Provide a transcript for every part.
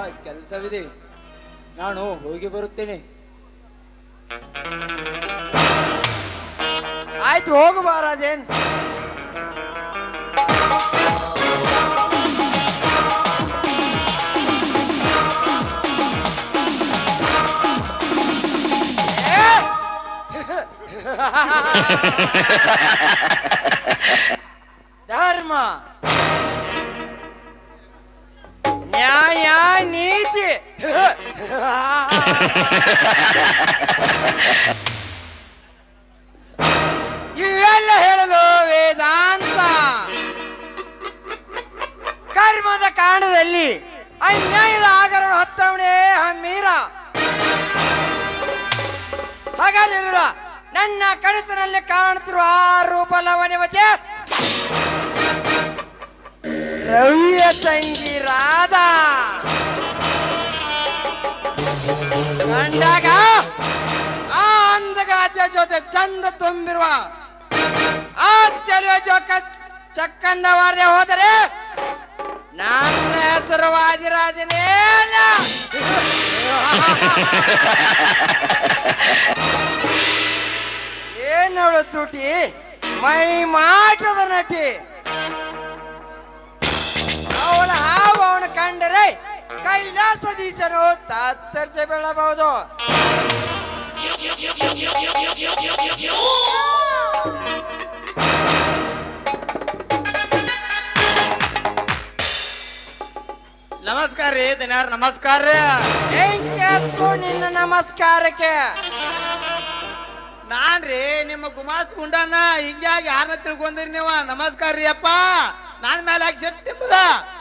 ಕೆಲಸವಿದೆ ನಾನು ಹೋಗಿ ಬರುತ್ತೇನೆ ಆಯ್ತು ಹೋಗು ಮಹಾರಾಜೇನ್ ಧರ್ಮ ನ್ಯಾಯ ನೀತಿ ಇವೆಲ್ಲ ಹೇಳಲು ವೇದಾಂತ ಕರ್ಮದ ಕಾಂಡದಲ್ಲಿ ಅನ್ಯಾಯದ ಆಗರಣ ಹೊತ್ತವನೇ ಹಮ್ಮೀರ ಹಗಲಿರುಳ ನನ್ನ ಕನಸಿನಲ್ಲಿ ಕಾಣುತ್ತಿರುವ ಆ ರೂಪ ಲವಣವತೆ ರವಿಯ ತಂಗಿ ರಾಧಾ ಕಂಡಾಗ ಆ ಅಂದಗಾದ್ಯ ಜೊತೆ ಚಂದ ತುಂಬಿರುವ ಆ ಚೆಲುವ ಜೋಕ ಚಕ್ಕಂದವಾರದೆ ಹೋದರೆ ನನ್ನ ಹೆಸರು ವಾದಿರಾಜನೇ ಅಲ್ಲ. ಏನವಳು ತುಟಿ ಮೈ ಮಾಟದ ನಟಿ ಅವಳ ಹಾವು ಅವನ ಕಂಡರೆ ಕೈಲಾಸದೀಶನು ತತ್ತರಿಸಿ ಬೀಳಬಹುದು ನಮಸ್ಕಾರ ರೀ ದಿನಾರ್ ನಮಸ್ಕಾರ ರೀ ಬೆಂಕಿ ಹಚ್ಚು ನಿನ್ನ ನಮಸ್ಕಾರಕ್ಕೆ ನಾನ್ರಿ ನಿಮ್ಮ ಗುಮಾಸ್ ಗುಂಡನ್ನ ಹಿಂಗಾಗಿ ಯಾರನ್ನ ತಿಳ್ಕೊಂಡ್ರಿ ನೀವು ನಮಸ್ಕಾರ ರೀ ಅಪ್ಪ ನಾನ್ ಮೇಲೆ ಹಾಕಿ ಸೆಟ್ ತಿಂಬುದ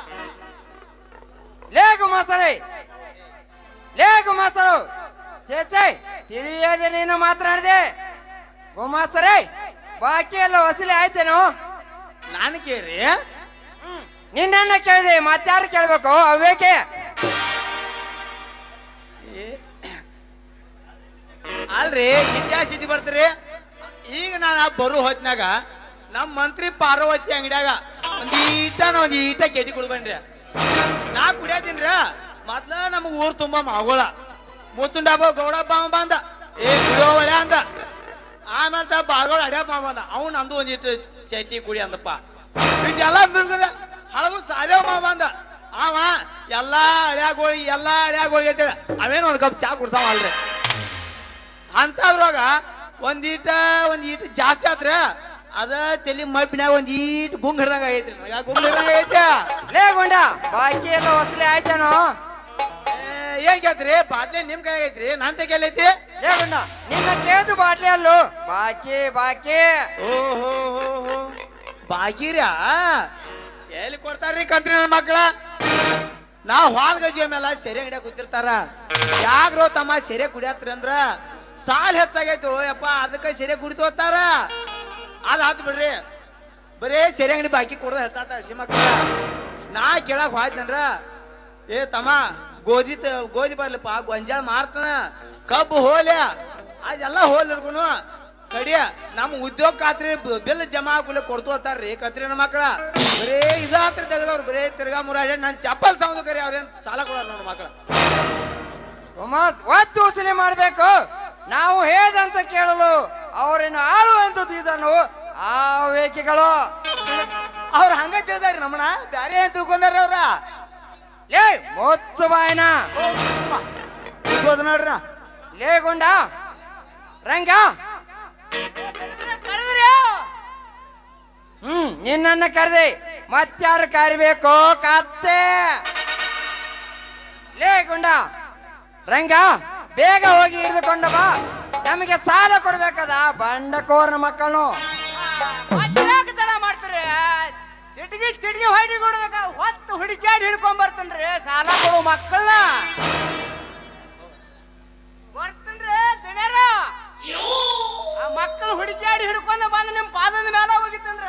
ಲೇ ಗುಮಾಸ್ತರೇ ಲೇ ಗುಮಾಸ್ತರು ಛೇ ಛೇ ತಿಳಿಯದೆ ನೀನು ಮಾತನಾಡಿದೆ ಗುಮಾಸ್ತರೇ ಬಾಕಿ ಎಲ್ಲ ವಸೂಲಿ ಆಯ್ತೇನೋ ನಾನು ಕೇರಿ ಹ್ಮ್. ನಿನ್ನನ್ನ ಕೇಳಿದೆ ಮತ್ತಾರು ಕೇಳ್ಬೇಕು ಅವ್ಯಾಕೆ ಅಲ್ರಿ ಇತಿಹಾಸ ಸಿಟಿ ಬರ್ತೀರಿ ಈಗ ನಾನು ಬರು ಹೊತ್ನಾಗ ನಮ್ಮ ಮಂತ್ರಿ ಪಾರ್ವತಿ ಅಂಗಡ್ಯಾಗ ಒಂದ್ ಈಟ ನಾ ಒಂದ್ ಈಟ ಕೆಟಿ ಕುಡ್ಬನ್ರಿ ನಾ ಕುಡಿಯತೀನ್ರಿ ಮೊದ್ಲ ನಮಗ್ ಊರ್ ತುಂಬಾ ಮಾಗೋಳ ಮುಚ್ಚುಂಡಾಬ ಗೌಡಪ್ಪ ಅವ ಬಂದ ಏ ಕುಡಿಯೋ ಒಳ್ಳೆ ಅಂದ ಆಮೇಲೆ ತ ಬಾಗೋಳ ಅಡ್ಯಪ್ಪ ಅವ ಬಂದ ಅವ್ನು ನಂದು ಒಂದಿಟ್ಟು ಚಟ್ಟಿ ಕುಡಿ ಅಂದಪ್ಪ ಇಟ್ಟೆಲ್ಲ ಬಿಲ್ಗದ ಹಳವು ಸಾರ್ಯವ ಮಾವ ಬಂದ ಅವ ಎಲ್ಲಾ ಅಡ್ಯಾಗೋಳಿ ಎಲ್ಲಾ ಅಡ್ಯಾಗೋಳಿ ಅಂತೇಳಿ ಅವೇನು ಒಂದ್ ಕಪ್ ಚಾ ಕುಡ್ಸಾವ ಅಲ್ರಿ ಅಂತದ್ರೊಳಗ ಒಂದೀಟ ಒಂದ್ ಈಟ್ ಜಾಸ್ತಿ ಆತ್ರ ಅದ ತಲಿ ಮಬ್ಬಿನಾಗ ಒಂದ್ ಈಟ್ ಗುಂಗ್ ಹಿಡ್ದಂಗ ಆಗೈತ್ರಿ ನನಗ ಗುಂಗ್ ಹಿಡ್ದಂಗ ಐತೆ ಲೇ ಗುಂಡ ಬಾಕಿ ಎಲ್ಲ ವಸೂಲಿ ಆಯ್ತೇನೋ ಏ, ಏನ್ ಕೇಳ್ತ್ರಿ ಬಾಟ್ಲಿ ನಿಮ್ ಕೈ ಐತ್ರಿ ನನ್ ತೆಗೆಲ್ ಐತಿ ಲೇ ಗುಂಡ ನಿನ್ನ ಕೇಳ್ದು ಬಾಟ್ಲಿ ಅಲ್ಲೋ ಬಾಕಿ ಬಾಕಿ ಓಹೋ ಹೋ ಹೋ ಬಾಗಿರ್ಯಾ ಎಲ್ಲಿ ಕೊಡ್ತಾರ್ರಿ ಕಂತ್ರಿ ನನ್ನ ಮಕ್ಕಳ ನಾ ಹಾಲ್ ಗಜಿ ಮೇಲೆ ಸೆರೆ ಹಿಡಿಯ ಕೂತಿರ್ತಾರ ಯಾಕ್ರೋ ತಮ್ಮ ಸೆರೆ ಕುಡಿಯತ್ರಿ ಅಂದ್ರ ಸಾಲ್ ಹೆಚ್ಚಾಗೈತು ಯಪ್ಪ ಅದಕ್ಕೆ ಸೆರೆ ಕುಡಿತು ಹೋಗ್ತಾರ ಅದ್ ಆತ್ ಬಿಡ್ರಿ ಬರೇ ಸೆರೆ ಅಂಗಡಿ ಬಾಕಿ ಕೊಡೋದು ಹೆಚ್ಚಾತ ಹಸಿ ಮಕ್ಕಳ ನಾ ಕೇಳಕ್ ಹೋಯ್ತಂದ್ರ ಏ ತಮ್ಮ ಗೋಧಿ ತ- ಗೋಧಿ ಬರ್ಲಿಪ್ಪ ಗೊಂಜಾಳ ಮಾರ್ತಾನ ಕಬ್ಬು ಹೋಲ್ಯ ಅದೆಲ್ಲ ಹೋಲ್ ಹಿಡ್ಕೊನು ಕಡಿಯ ನಮ್ಮ ಉದ್ಯೋಗ ಖಾತ್ರಿ ಬ- ಬಿಲ್ ಜಮಾ ಹಾಕುಲೆ ಕೊಡ್ತು ಹೋಗ್ತಾರ್ರಿ ಕತ್ರಿನ ಮಕ್ಕಳ ಬರೇ ಇದಾತ್ರ ತೆಗೆದವ್ರು ಬರೇ ತಿರ್ಗಾ ಮುರಾಜ ನನ್ ಚಪ್ಪಲ್ ಸೌಂದು ಕರಿ ಅವ್ರೇನ್ ಸಾಲ ಕೊಡೋರು ನೋಡ್ ಮಕ್ಕಳ ಗುಮಾಸ್ ಒತ್ತು ವಸೂಲಿ ಮಾಡ್ಬೇಕು ನಾವು ಹೇದಂತ ಕೇಳಲು ಅವರನ್ನು ಆಳು ಎಂದು ತಿಳಿದನು ಆ ವೇಕಿಗಳು ಅವ್ರ ಹಂಗ ತಿಳಿದಾರಿ ನಮ್ಮನ ಬ್ಯಾರೆ ಏನ್ ತಿಳ್ಕೊಂಡಾರ ಅವ್ರ ಲೇ ಮೊತ್ತು ಬಾಯನ ಉಜ್ಜೋದ್ ನೋಡ್ರಿ ಲೇ ಗುಂಡ ರಂಗ ಹ್ಮ್ ನಿನ್ನನ್ನ ಕರೆದೆ ಮತ್ಯಾರು ಕರಿಬೇಕು ಕತ್ತೆ ಲೇ ಗುಂಡ ರಂಗ ಬೇಗ ಹೋಗಿ ಹಿಡಿದುಕೊಂಡ ಬಾ ನಮಗೆ ಸಾಲ ಕೊಡ್ಬೇಕದ ಬಂಡಕೋರನ ಮಕ್ಕಳು ಮತ್ತ್ಯಾಕ್ ತಡ ಮಾಡ್ತೀರಿ ಚಿಟಿಗೆ ಚಿಟಿಗೆ ಹೊಡಿ ಕೊಡ್ಬೇಕ ಹೊತ್ತು ಹುಡುಕ್ಯಾಡಿ ಹಿಡ್ಕೊಂಡ್ ಬರ್ತನ್ರಿ ಸಾಲ ಕೊಡು ಮಕ್ಕಳನ್ನ ಬರ್ತನ್ರಿ ದಿಣ್ಯಾರ ಆ ಮಕ್ಕಳು ಹುಡುಕ್ಯಾಡಿ ಹಿಡ್ಕೊಂಡ ಬಂದು ನಿಮ್ ಪಾದದ ಮೇಲೆ ಹೋಗಿತ್ತನ್ರ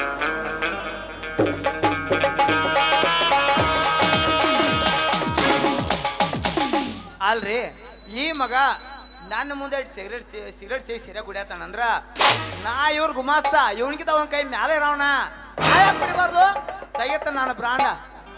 ಲೇ ನನ್ನ ಮುಂದೆ ಸಿಗರೇಟ್ ಸಿಗರೇಟ್ ಸೇರಿ ಸಿರೆ ಕುಡಿಯತ್ತಾನಂದ್ರ ನಾ ಇವ್ರ ಗುಮಾಸ್ತ ಇವನ್ಗಿಂತ ಅವನ ಕೈ ಮ್ಯಾಲೆ ಇರೋಣ ನಾ ಯಾಕೆ ಕುಡಿಬಾರ್ದು ತೆಗಿತ್ತ ನಾನು ಬ್ರಾಂಡ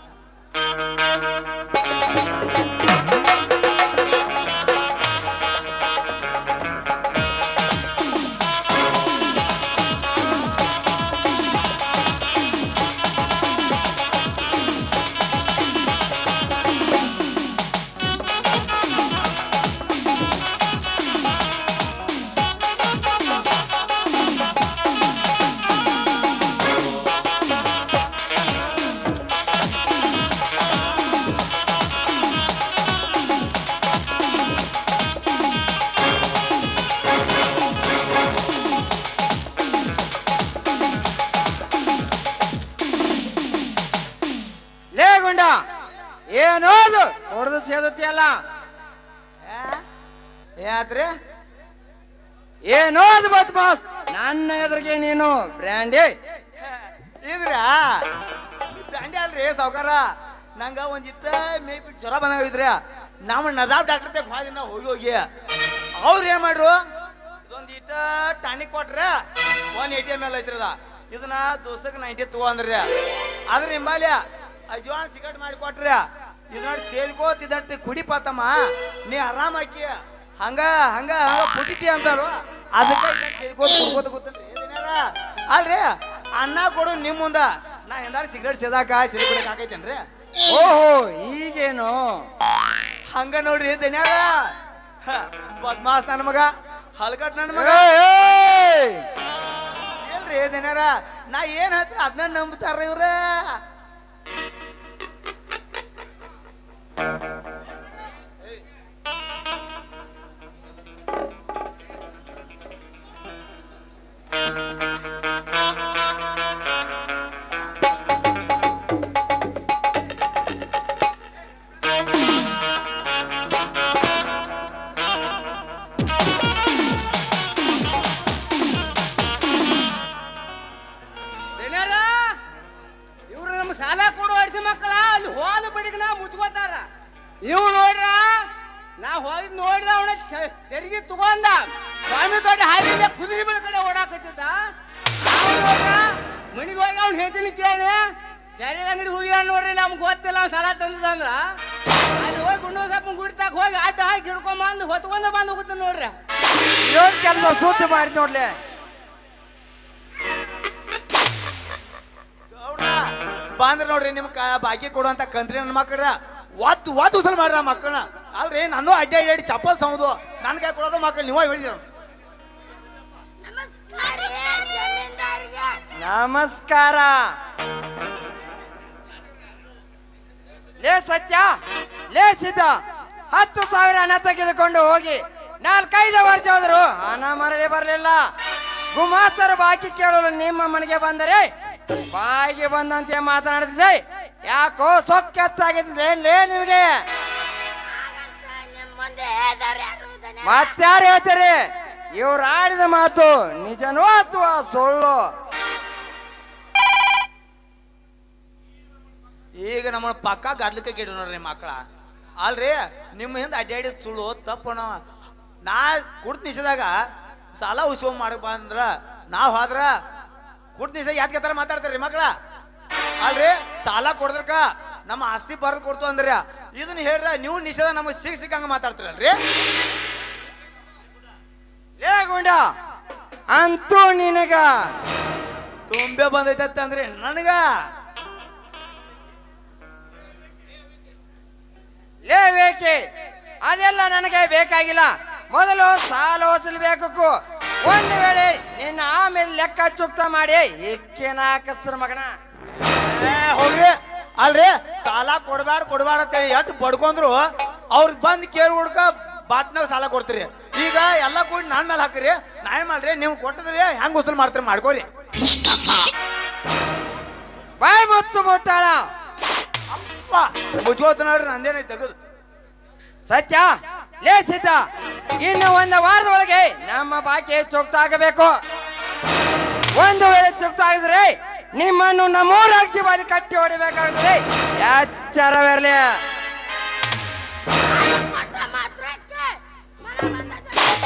ಲೇ ಗುಂಡ ಏನೋದು ಹೊಡೆದು ಸೇದುತ್ತಿಯಲ್ಲ ಏನಾತ್ರಿ ಏನೋದು ಬತ್ ಬಾಸ್ ನನ್ನ ಎದುರಿಗೆ ನೀನು ಬ್ರ್ಯಾಂಡಿ ಇದ್ರ ಬ್ರಾಂಡಿ ಅಲ್ರಿ ಸಾವ್ಕಾರ ನಂಗ ಒಂದಿಟ್ಟ ಮೇಬಿ ಜ್ವರ ಬಂದಾಗಿದ್ರಿ ನಮ್ಮ ನದಾಬ್ ಡಾಕ್ಟರ್ ತೆಗ್ ಹೋದಿನ ಹೋಗಿ ಹೋಗಿ ಅವ್ರು ಏನ್ ಮಾಡ್ರು ಇದೊಂದು ಇಟ್ಟ ಟಾನಿಕ್ ಕೊಟ್ರೆ ಒನ್ ಏಟಿ ಎಮ್ ಎಲ್ ಐತ್ರದ ಇದನ್ನ ದೋಸ್ತಕ್ಕೆ ನೈಂಟಿ ತಗೊಂಡ್ರಿ ಅದ್ರ ಹಿಂಬಾಲ್ಯ ಅಜ್ವಾನ್ ಸಿಗರೇಟ್ ಮಾಡಿ ಕೊಟ್ರಿ ಇದನ್ನ ಸೇದ್ಕೋತಿದ್ದಂತೆ ಕುಡಿಪಾತಮ್ಮ ನೀ ಆರಾಮ್ ಹಾಕಿ ಹಂಗ ಹಂಗ ಹಂಗ ಪುಟಿತಿ ಅಂತಾರು ಅದಕ್ಕೆ ಸೇದ್ಕೋತ ಕುಡ್ಕೋತ ಕೂತನ್ರಿ ಏನೇನಾರ ಅಲ್ರಿ ಅನ್ನ ಕೊಡು ನಿಮ್ ಮುಂದ ನಾ ಎಂದಾರ ಸಿಗರೇಟ್ ಸೇದಾಕ ಸಿರಿ ಕುಡಿಯಕ್ ಹಾಕೈತೇನ್ರಿ ಓಹೋ ಈಗೇನು ಹಂಗ ನೋಡ್ರಿ ದನ್ಯಾರ ಬದ್ಮಾಸ್ ನನ್ನ ಮಗ ಹಲ್ಕಟ್ ನನ್ನ ಮಗ ಏಯ್! ಏನ್ರಿ ದನ್ಯಾರ ನಾ ಏನ್ ಹೇಳ್ತೀನಿ ಅದನ್ನ ನಂಬ್ತಾರ ಇವ್ರ ಜನರ ಇವ್ರು ನಮ್ಮ ಸಾಲ ಕೊಡು ಅಡ್ಸಿ ಮಕ್ಕಳ ಅಲ್ಲಿ ಹೋದ ಬಡಿಗೆ ನಾ ಮುಚ್ಕೋತಾರ ಇವ್ ನೋಡ್ರ ನಾ ಹೋಗಿದ್ ನೋಡಿದ ಅವನ ತೆರಿಗೆ ತಗೊಂಡ ಸ್ವಾಮಿ ದೊಡ್ಡ ಹಾಲಿಂದ ಕುದುರೆ ಬಳ ಕಡೆ ಓಡಾಕತ್ತಿದ್ದ ಮನಿಗೆ ಹೋಗಿ ಅವ್ನು ಹೇಳ್ತೀನಿ ಕೇಳಿ ಸರಿ ಅಂಗಡಿ ಹೋಗಿ ನೋಡ್ರಿ ನಮ್ಗೆ ಗೊತ್ತಿಲ್ಲ ಅವ್ನ್ ಸಾಲ ತಂದದಂದ್ರ ಅಲ್ಲಿ ಹೋಗಿ ಗುಂಡು ಸಪ್ಪ ಗುಡಿತಾಗ ಹೋಗಿ ಅಡ್ಡ ಹಾಕಿ ಹಿಡ್ಕೊಂಬಂದು ಹೊತ್ಕೊಂಡ ಬಂದು ಹೋಗುತ್ತೆ ನೋಡ್ರಿ ಇದೊಂದು ಕೆಲಸ ಸೂತ್ರ ಮಾಡಿ ನೋಡ್ಲೆ ಗೌಡ ಬಂದ್ರ ನೋಡ್ರಿ ನಿಮ್ ಕ ಬಾಕಿ ಕೊಡುವಂತ ಕಂತ್ರಿ ನನ್ನ ಮಕ್ಕಳ ಒತ್ತು ಒತ್ತು ಉಸಲ್ ಮಾಡ್ರ ಮಕ್ಕಳನ್ನ ಅಲ್ರಿ ನಾನು ಅಡ್ಡಿ ಅಡ್ಡಿ ಅಡ್ಡಿ ಚಪ್ಪಲ್ ಸೌದು ನನ್ನ ಕೈ ಕೊಡೋದು ಮಕ್ಕಳು ನೀವ ಹೇಳಿದ್ರ ನಮಸ್ಕಾರ ಲೇ ಸತ್ಯ ಲೇ ಸಿದ್ಧ ಹತ್ತು ಸಾವಿರ ಹಣ ತೆಗೆದುಕೊಂಡು ಹೋಗಿ ನಾಲ್ಕೈದು ವರ್ಷ ಹೋದ್ರು ಹಣ ಮರಳಿ ಬರಲಿಲ್ಲ ಗುಮಾಸ್ತರು ಬಾಕಿ ಕೇಳಲು ನಿಮ್ಮ ಮನೆಗೆ ಬಂದರೆ ಬಾಯಿಗೆ ಬಂದಂತೆ ಮಾತನಾಡ್ತಿದ್ದೆ ಯಾಕೋ ಸೊಕ್ಕ ಹೆಚ್ಚಾಗಿದೆ ಲೇ ನಿಮಗೆ ಮತ್ಯಾರು ಹೇಳ್ತಾರೆ ಇವ್ರು ಆಡಿದ ಮಾತು ನಿಜನೋ ಅಥವಾ ಸುಳ್ಳು ಈಗ ನಮ್ಮ ಪಕ್ಕ ಗದ್ಲಕ್ಕೆ ಗಿಡ ನೋಡ್ರಿ ಮಕ್ಕಳ ಅಲ್ರಿ ನಿಮ್ಮ ಹಿಂದೆ ಅಡ್ಡಾಡಿ ಸುಳ್ಳು ತಪ್ಪು ನಾವ ನಾ ಕುಡ್ತ ನಿಷೇಧಾಗ ಸಾಲ ಉತ್ಸವ ಮಾಡಕ್ ಬಂದ್ರ ನಾವ್ ಹೋದ್ರ ಕುಡ್ತ ನಿಷೇಧ ಯಾಕೆ ತರ ಮಾತಾಡ್ತಾರ್ರಿ ಮಕ್ಕಳ ಅಲ್ರಿ ಸಾಲ ಕೊಡ್ದ್ರಕ ನಮ್ಮ ಆಸ್ತಿ ಬರೆದು ಕೊಡ್ತು ಅಂದ್ರಿ ಇದನ್ನ ಹೇಳ್ರ ನೀವು ನಿಷೇಧ ನಮಗೆ ಸಿಕ್ ಸಿಕ್ಕಂಗ ಮಾತಾಡ್ತೀರಲ್ರಿ ಲೇ ಗುಂಡ ಅಂತೂ ನಿನಗ ತುಂಬೆ ಬಂದೈತೆ ಅಂದ್ರೆ ನನಗ ಲೇ ಬೇಕೆ ಅದೆಲ್ಲ ನನಗೆ ಬೇಕಾಗಿಲ್ಲ ಮೊದಲು ಸಾಲ ವಸೂಲಿಬೇಕು ಒಂದು ವೇಳೆ ನಿನ್ನ ಆಮೇಲೆ ಲೆಕ್ಕ ಚುಕ್ತ ಮಾಡಿ ಇಕ್ಕಿನ ಹಾಕಿಸ್ತಾರ ಮಗನ ಏ, ಹೋಗ್ರಿ ಅಲ್ರಿ ಸಾಲ ಕೊಡ್ಬ್ಯಾಡ ಕೊಡ್ಬ್ಯಾಡ ಅಂತೇಳಿ ಎಟ್ ಬಡ್ಕೊಂಡ್ರು ಅವ್ರ ಬಂದ್ ಕೇರ್ ಹುಡ್ಕ ಬಾಟ್ನಾಗ ಸಾಲ ಕೊಡ್ತೀರಿ ಈಗ ಎಲ್ಲ ಕೂಡಿ ನಾನ್ ಮೇಲೆ ಹಾಕಿರಿ ನಾ ಏನ್ ಮಾಡ್ರಿ ನೀವು ಕೊಟ್ಟದ್ರಿ ಹೆಂಗ್ ವಸೂಲ್ ಮಾಡ್ತೀರಿ ಮಾಡ್ಕೋರಿ ಬಾಯ್ ಮುಚ್ಚು ಮುಟ್ಟಾಳ ಮುಚ್ಚೋತ ನೋಡ್ರಿ ನಂದೇನೈತೆ ತೆಗದು ಸತ್ಯ ಲೇ ಸಿದ್ಧ ಇನ್ನು ಒಂದು ವಾರದೊಳಗೆ ನಮ್ಮ ಬಾಕಿ ಚುಕ್ತ ಆಗಬೇಕು ಒಂದು ವೇಳೆ ಚುಕ್ತ ಆಗಿದ್ರೆ ನಿಮ್ಮನ್ನು ನಮ್ಮೂರ ಅಕ್ಷಿ ಬಾರಿ ಕಟ್ಟಿ ಹೊಡಿಬೇಕಾಗುತ್ತದೆ ಎಚ್ಚರವಿರಲಿ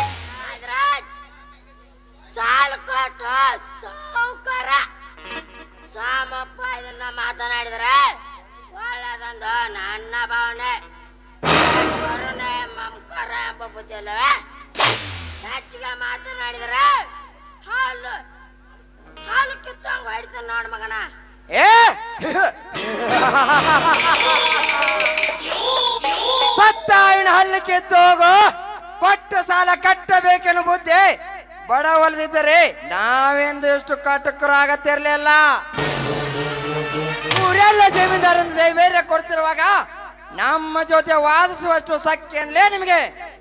ಸಾಲ ಕೊಟ್ಟು ಸೌಕರ ಸಾಮಪ್ಪ ಇದನ್ನ ಮಾತನಾಡಿದರೆ ಒಳ್ಳೆದಂದು ನನ್ನ ಭಾವನೆ ಕರುಣೆ ಮಮಕಾರ ಎಂಬ ಬುದ್ಧಿ ಅಲ್ಲವೇ ಹೆಚ್ಚಿಗೆ ಮಾತನಾಡಿದರೆ ಹಾಲು ಹಾಲು ಕಿತ್ತಂಗ ಹೊಡಿತಾನೆ ನೋಡ್ ಮಗನ ಏ ಸತ್ತ ಇವನ ಹಲ್ಲು ಕಿತ್ತೋಗು ಕೊಟ್ಟ ಸಾಲ ಕಟ್ಟಬೇಕೆನ್ನು ಬುದ್ಧಿ ಬಡವಲ್ದಿದ್ದರೆ ನಾವೆಂದು ಎಷ್ಟು ಕಟಕರಾಗತ್ತಿರ್ಲಿಲ್ಲ ಊರೆಲ್ಲ ಜಮೀನ್ದಾರನ ಬೇರೆ ಕೊಡ್ತಿರುವಾಗ ನಮ್ಮ ಜೊತೆ ವಾದಿಸುವಷ್ಟು ಸಖ್ಯನ್ಲೇ ನಿಮಗೆ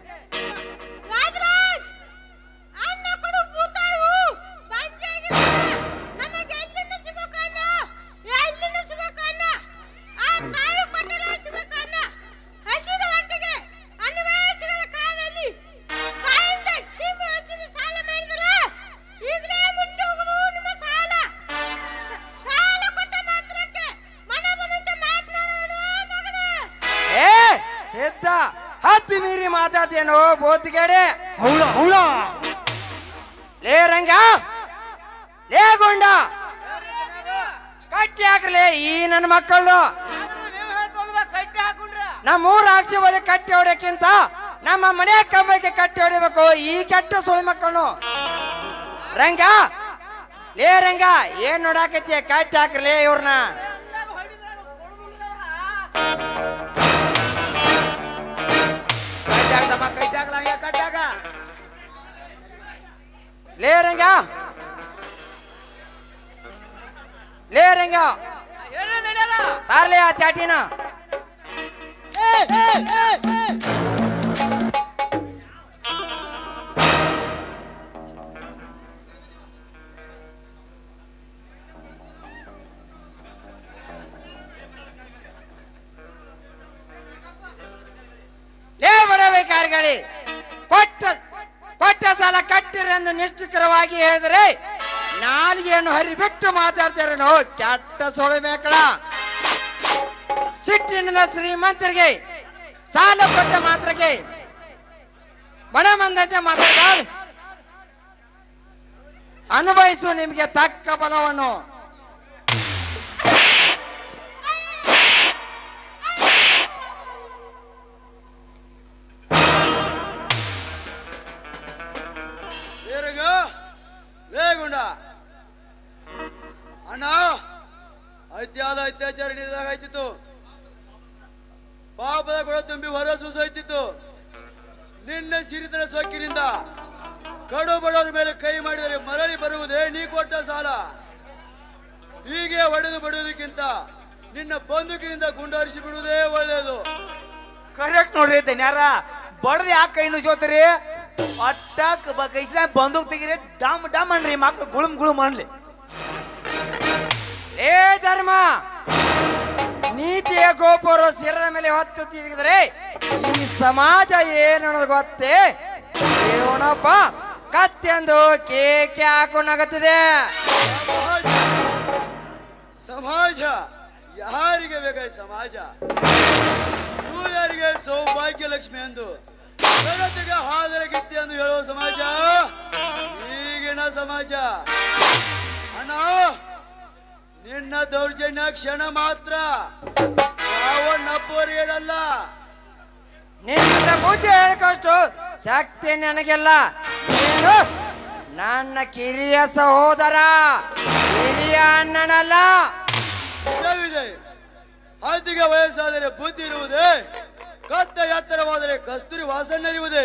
ರಾಜರಾಜ್ ಅನ್ನ ಕೊಡು ಭೂತಾಳು ಪಂಚಾಯಿತಿ ನಮಗೆ ಎಲ್ಲಿಂದ ಸಿಗಬೇಕನ್ನ ಎಲ್ಲಿಂದ ಸಿಗಬೇಕನ್ನ ಆ ತಾಯಿ ಕೊಟ್ಟರೆ ಸಿಗಬೇಕನ್ನ ಹಸಿದ ಹೊಟ್ಟೆಗೆ ಅನ್ನವೇ ಸಿಗದ ಕಾಲದಲ್ಲಿ ತಾಯಿಂದ ಚಿಮ್ಮಿ ಹಸಿರು ಸಾಲ ಮಾಡಿದಲ್ಲ ಈಗಲೇ ಮುಟ್ಟಿ ಹೋಗುದು ನಿಮ್ಮ ಸಾಲ ಸ- ಸಾಲ ಕೊಟ್ಟ ಮಾತ್ರಕ್ಕೆ ಮನೆ ಬಂದಂತೆ ಮಾತನಾಡೋಣ ಮಗನೇ ಏ ಸಿದ್ಧ ಹತ್ತು ಮೀರಿ ಮಾತಾಡ್ತೇನೋ ಬೋತಿಗೇಡೆ ಹೌಳ ಹೌಳ ಲೇ ರಂಗ ಲೇ ಗುಂಡ ಕಟ್ಟಿ ಹಾಕ್ರಲೇ ಈ ನನ್ನ ಮಕ್ಕಳು ನೀವು ಹೇಳ್ತೋದ್ರ ಕಟ್ಟಿ ಹಾಕೊಂಡ್ರ ನಮ್ಮ ಊರ ಆಕ್ಷಿ ಬಳಿ ಕಟ್ಟಿ ಹೊಡ್ಯಕ್ಕಿಂತ ನಮ್ಮ ಮನೆ ಕಂಬಕ್ಕೆ ಕಟ್ಟಿ ಹೊಡಿಬೇಕು ಈ ಕೆಟ್ಟ ಸುಳಿ ಮಕ್ಕಳು ರಂಗ ಲೇ ರಂಗ ಏನ್ ನೋಡಾಕತ್ತಿ ಕಟ್ಟಿ ಹಾಕ್ರಲೇ ಇವ್ರನ್ನ ಕಟ್ಟಾಗ ತಮ್ಮ ಕಟ್ಟಾಗಲ್ಲ ಹಂಗೆ ಕಟ್ಟಾಗ ಲೇ ರಂಗ ಲೇ ರಂಗ ಹೇಳಿ ನಡೆಯಲ್ಲ ತಾರ್ಲೆ ಆ ಚಾಟಿನ ಲೇ ಬಡಬೇಕಾರ್ಗಳಿ ಕೊಟ್ಟ ಕೊಟ್ಟ ಸಾಲ ಕಟ್ಟಿರೆಂದು ನಿಷ್ಠುಕರವಾಗಿ ಹೇಳಿದರೆ ನಾಲಿಗೆಯನ್ನು ಹರಿಬಿಟ್ಟು ಮಾತಾಡ್ತಾರೇನೋ ಕೆಟ್ಟ ಸೊಳೆ ಮೇಕಳ ಸಿಟ್ಟಿನಿಂದ ಶ್ರೀಮಂತರಿಗೆ ಸಾಲ ಕೊಟ್ಟ ಮಾತ್ರಕ್ಕೆ ಬಡ ಮಂದಂತೆ ಮಾತಾಡ ಅನುಭವಿಸು ನಿಮಗೆ ತಕ್ಕ ಬಲವನ್ನು ಬೇರೆಗ ಬೇಗುಂಡ ಅಣ್ಣ ಅತ್ಯಾದ ಅತ್ಯಾಚಾರ ನಡೆದಾಗ ಆಯ್ತಿತ್ತು ಪಾಪದ ಕೊಡ ತುಂಬಿ ಹೊರ ಸೂಸಾಯ್ತಿತ್ತು ನಿನ್ನ ಸಿರಿತನ ಸೊಕ್ಕಿನಿಂದ ಕಡು ಬಡವರ ಮೇಲೆ ಕೈ ಮಾಡಿದರೆ ಮರಳಿ ಬರುವುದೇ ನೀ ಕೊಟ್ಟ ಸಾಲ ಹೀಗೆ ಹೊಡೆದು ಬಡುವುದಕ್ಕಿಂತ ನಿನ್ನ ಬಂದೂಕಿನಿಂದ ಗುಂಡರಿಸಿ ಬಿಡುವುದೇ ಒಳ್ಳೆಯದು ಕರೆಕ್ಟ್ ನೋಡ್ರಿ ಧನ್ಯಾರ ಬಡ್ದು ಯಾಕೆ ಕೈ ನುಸೋತ್ರಿ ಅಟ್ಟಾಕ್ ಕೈಸ ಬಂದೂಕ್ ತೆಗಿರಿ ಡಮ್ ಡಮ್ ಅನ್ರಿ ಮಕ್ಳು ಗುಳುಮ್ ಗುಳುಮ್ ಅನ್ಲಿ ಲೇ ಧರ್ಮ ನೀತಿಯ ಗೋಪುರ ಶಿರದ ಮೇಲೆ ಹೊತ್ತು ತಿರುಗಿದರೆ ಈ ಸಮಾಜ ಏನು ಅನ್ನೋದು ಗೊತ್ತೇ ಇವನೊಬ್ಬ ಕತ್ತೆಂದು ಕೇಕೆ ಹಾಕೊಂಡಾಗತ್ತಿದೆ ಸಮಾಜ ಸಮಾಜ ಯಾರಿಗೆ ಬೇಕಾಗಿ ಸಮಾಜ ಸೂರ್ಯರಿಗೆ ಸೌಭಾಗ್ಯ ಲಕ್ಷ್ಮಿ ಎಂದು ಜಗತ್ತಿಗೆ ಹಾದರ ಗಿತ್ತಿ ಎಂದು ಹೇಳುವ ಸಮಾಜ ಈಗಿನ ಸಮಾಜ ಅಣ್ಣ ನಿನ್ನ ದೌರ್ಜನ್ಯ ಕ್ಷಣ ಮಾತ್ರ ಸಾವನ್ನಪ್ಪುವರಿಗೇನಲ್ಲ ನಿನ್ನ ಬುದ್ಧಿ ಹೇಳ್ಕೊಷ್ಟು ಶಕ್ತಿ ನನಗೆಲ್ಲ ನೀನು ನನ್ನ ಕಿರಿಯ ಸಹೋದರ ಹಿರಿಯ ಅಣ್ಣನಲ್ಲ ನಿಜವಿದೆ ಹದ್ದಿಗೆ ವಯಸ್ಸಾದರೆ ಬುದ್ಧಿ ಇರುವುದೇ ಕತ್ತ ಎತ್ತರವಾದರೆ ಕಸ್ತೂರಿ ವಾಸನ್ನರಿವುದೇ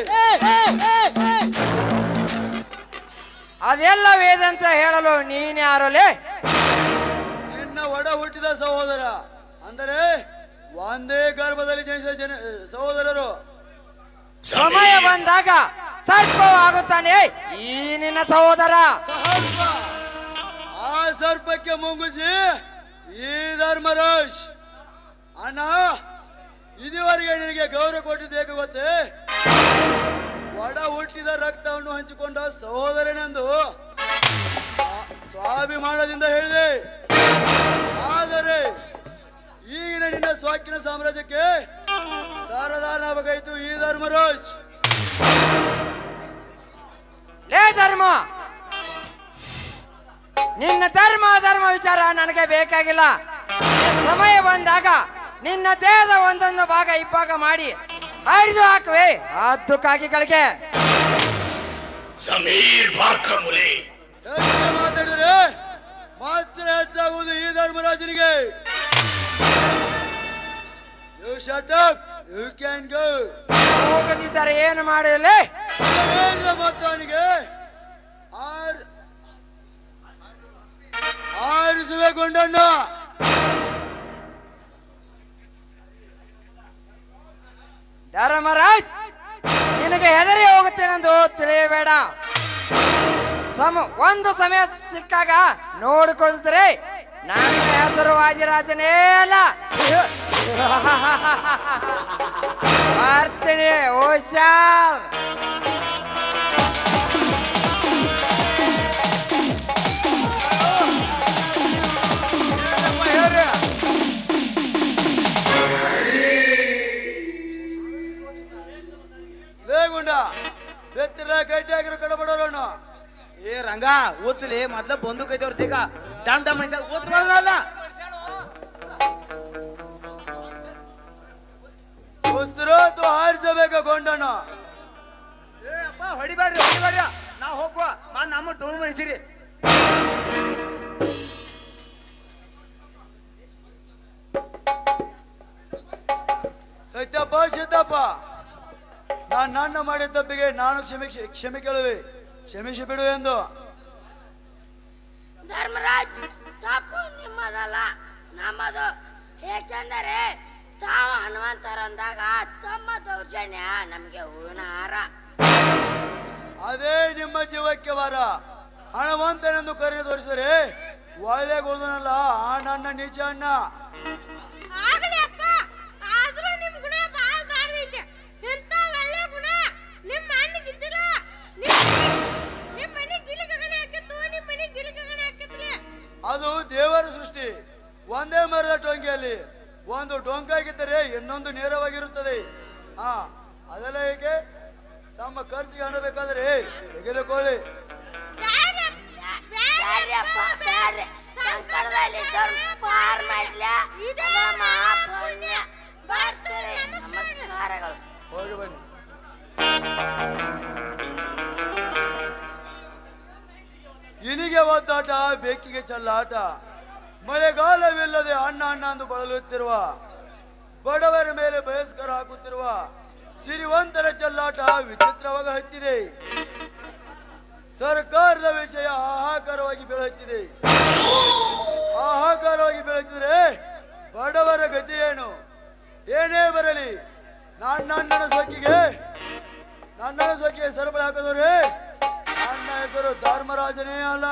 ಅದೆಲ್ಲ ವೇದಂತ ಹೇಳಲು ನೀನ್ಯಾರಲೇ ನಿನ್ನ ಒಡ ಹುಟ್ಟಿದ ಸಹೋದರ ಅಂದರೆ ಒಂದೇ ಗರ್ಭದಲ್ಲಿ ಜನಿಸಿದ ಜನ ಸಹೋದರರು ಸಮಯ ಬಂದಾಗ ಸರ್ಪವಾಗುತ್ತಾನೆ ಈ ನಿನ್ನ ಸಹೋದರ ಸರ್ಪ ಆ ಸರ್ಪಕ್ಕೆ ಮುಂಗುಸಿ ಈ ಧರ್ಮರಾಜ್ ಅಣ್ಣ ಇದುವರೆಗೆ ನಿನಗೆ ಗೌರವ ಕೊಟ್ಟಿದ್ದು ಏಕೆ ಗೊತ್ತೇ ಒಡ ಹುಟ್ಟಿದ ರಕ್ತವನ್ನು ಹಂಚಿಕೊಂಡ ಸಹೋದರನೆಂದು ಸ್ವಾ- ಸ್ವಾಭಿಮಾನದಿಂದ ಹೇಳಿದೆ ಆದರೆ ಈಗಿನ ನಿನ್ನ ಸ್ವಾಕಿನ ಸಾಮ್ರಾಜ್ಯಕ್ಕೆ ಸಾರದಾನವಾಗಾಯಿತು ಈ ಧರ್ಮರಾಜ್ ಲೇ ಧರ್ಮ ನಿನ್ನ ಧರ್ಮ ಅಧರ್ಮ ವಿಚಾರ ನನಗೆ ಬೇಕಾಗಿಲ್ಲ ಸಮಯ ಬಂದಾಗ ನಿನ್ನ ದೇಹದ ಒಂದೊಂದು ಭಾಗ ಇಬ್ಬಾಗ ಮಾಡಿ ಹರಿದು ಹಾಕುವೆ ಹದ್ದು ಕಾಕಿಗಳಿಗೆ ಸಮೀರ್ ಭಾರ್ಕಮುಲೆ ಹೆಚ್ಚಿಗೆ ಮಾತಾಡಿದರೆ ಮಾತ್ಸರ ಹೆಚ್ಚಾಗುವುದು ಈ ಧರ್ಮರಾಜನಿಗೆ you shut up you can go ಹೋಗದಿದ್ದರೆ ಏನು ಮಾಡಲಿ ಹೇಳಿದ ಮತ್ತವನಿಗೆ ಆರ್ ಆರಿಸುವೆ ಗೊಂಡಣ್ಣ ಧರ್ಮರಾಜ್ ನಿನಗೆ ಹೆದರಿ ಹೋಗುತ್ತೇನೆಂದು ತಿಳಿಯಬೇಡ ಸಮ ಒಂದು ಸಮಯ ಸಿಕ್ಕಾಗ ನೋಡಿಕೊಳ್ಳುತ್ತಾರೆ ನನ್ನ ಹೆಸರು ವಾದಿರಾಜನೇ ಅಲ್ಲ ಬರ್ತೀನಿ ಹುಷಾರ್ ವೇಗುಂಡ ಬೆಚ್ಚರ ಕೈಟಿ ಆಗಿರೋ ಕಡಬಡೋಣ ಏ ರಂಗ ಓದ್ಸಲಿ ಮೊದ್ಲ ಬಂದು ಕೈತವ್ರ ಈಗ ದಂಡ ಮನುಷ್ಯ ಓದ್ಬಾರ್ದಲ್ಲ ದೋಸ್ತರು ಅಥವಾ ಆರಿಸಬೇಕ ಗೊಂಡಣ್ಣ ಏ ಅಪ್ಪ ಹೊಡಿಬೇಡ್ರಿ ಹೊಡಿಬೇಡ್ರಿ ನಾವ್ ಹೋಗುವ ಮಾ ನಮ್ಮ ಟೋಳು ಮನುಷ್ಯರಿ ಸತ್ಯಪ್ಪ ಸಿದ್ದಪ್ಪ ನಾನು ನನ್ನ ಮಾಡಿದ ತಪ್ಪಿಗೆ ನಾನು ಕ್ಷಮೆ ಕ್ಷಮೆ ಕೇಳುವೆ ಕ್ಷಮಿಸಿ ಬಿಡು ಎಂದು ಧರ್ಮರಾಜ್ ತಪ್ಪು ನಿಮ್ಮದಲ್ಲ ನಮ್ಮದು ಏಕೆಂದರೆ ತಾವು ಹನುಮಂತರಂದಾಗ ತಮ್ಮ ದೌರ್ಜನ್ಯ ನಮಗೆ ಹೂವಿನ ಹಾರ ಅದೇ ನಿಮ್ಮ ಜೀವಕ್ಕೆ ವಾರ ಹಣವಂತನೆಂದು ಕರೆ ತೋರಿಸಿದರೆ ಒಳ್ಳೆ ಗೋದನಲ್ಲ ಆ ನನ್ನ ನೀಚ ಅಣ್ಣ ಆಗಲಿ ಅಪ್ಪ ಆದ್ರೂ ನಿಮ್ ಗುಣ ಬಹಳ ದಾಡ್ದೈತೆ ಇಂಥ ಒಳ್ಳೆ ಗುಣ ನಿಮ್ಮ ಅಣ್ಣಗಿದ್ದಿಲ್ಲ ನಿಮ್ಮ ಮನೆ ಗಿಲಿಗಗಣೆ ಹಾಕಿತ್ತು ನಿಮ್ಮ ಮನೆ ಗಿಲಿಗಗಣೆ ಹಾಕಿತ್ಲಿ ಅದು ದೇವರ ಸೃಷ್ಟಿ ಒಂದೇ ಮರದ ಟೊಂಕಿಯಲ್ಲಿ ಒಂದು ಡೊಂಕಾಗಿದ್ದರೆ ಇನ್ನೊಂದು ನೇರವಾಗಿರುತ್ತದೆ ಹಾ ಅದೆಲ್ಲ ಏಕೆ ತಮ್ಮ ಖರ್ಚಿಗೆ ಹಣ ಬೇಕಾದರೆ ತೆಗೆದುಕೊಳ್ಳಿ ಬ್ಯಾರೆ ಬ್ಯಾರೆಪ್ಪ ಬ್ಯಾರೆ ಸಂಕಟದಲ್ಲಿ ಪಾರ್ ಮಾಡ್ಲ ಇದೇ ಮಹಾಪುಣ್ಯ ಬರ್ತೇವೆ ನಮಸ್ಕಾರಗಳು ಹೋಗಿ ಬನ್ನಿ ಇಲಿಗೆ ಒದ್ದಾಟ ಬೆಕ್ಕಿಗೆ ಚಲ್ಲಾಟ ಮಳೆಗಾಲವಿಲ್ಲದೆ ಅಣ್ಣ ಅಣ್ಣ ಎಂದು ಬಳಲುತ್ತಿರುವ ಬಡವರ ಮೇಲೆ ಬಯಸ್ಕರ ಹಾಕುತ್ತಿರುವ ಸಿರಿವಂತರ ಚಲ್ಲಾಟ ವಿಚಿತ್ರವಾಗಿ ಹತ್ತಿದೆ ಸರ್ಕಾರದ ವಿಷಯ ಹಾಹಾಕಾರವಾಗಿ ಬೆಳೆಯುತ್ತಿದೆ ಹಾಹಾಕಾರವಾಗಿ ಬೆಳೆಯುತ್ತಿದ್ರೆ ಬಡವರ ಗತಿ ಏನು ಏನೇ ಬರಲಿ ನನ್ನ ಅಣ್ಣನ ಸೊಕ್ಕಿಗೆ ನನ್ನನ ಸೊಕ್ಕಿಗೆ ಸರಬಳ ಹಾಕಿದವ್ರೆ ನನ್ನ ಹೆಸರು ಧರ್ಮರಾಜನೇ ಅಲ್ಲ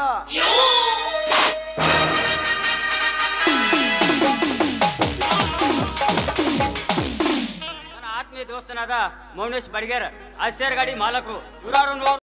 ನನ್ನ ಆತ್ಮೀಯ ದೋಸ್ತನಾದ ಮೌನೇಶ್ ಬಡಿಗೇರ್ ಅಶ್ಯರ್ ಗಾಡಿ ಮಾಲಕರು ಇವ್ರಾರು